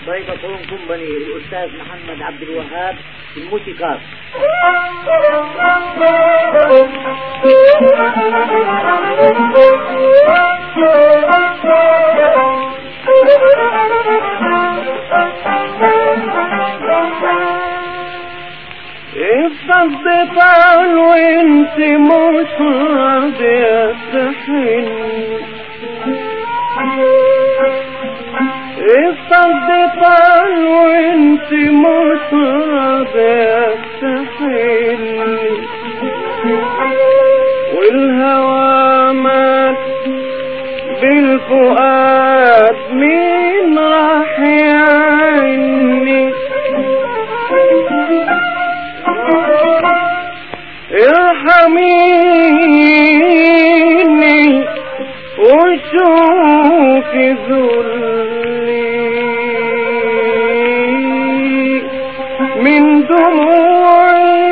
ضيفة كولون كومباني الأستاذ محمد عبد الوهاب الموسيقار الصدقان وانت مش راضية تحن الصدقان وانت مش راضية تحن والهوى مات بالفؤاد مين راح يعني ارحميني وشوفي ذلي من دموعي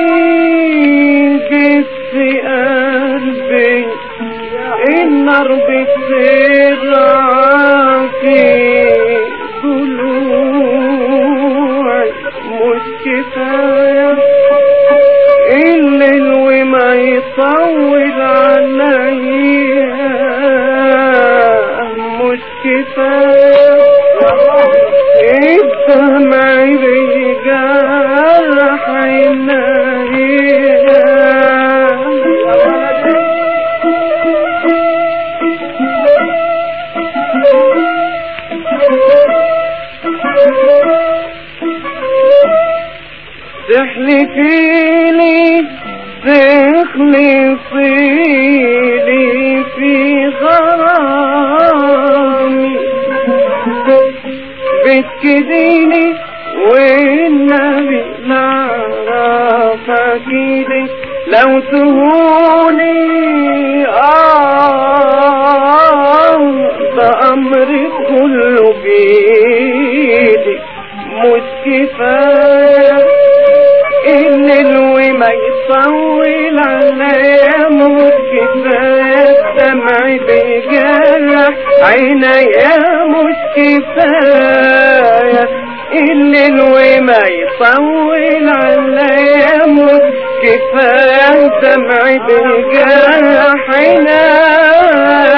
جس قلبي النار بتصير في ضلوعي مش كفايه الليل وما يطول عليا مش كفاية الدمع بيجرح تحلفيلي تخلصيلي في غرامي بتكديني والنبي لا فاكيدي لو تهوني آه ده أمري كله بيدي مش كفاية ان الوما يطول عليا مش كفاية الدمع بيجرح عينيا مش كفاية ان الوما يطول عليا مش كفاية الدمع بيجرح عينيا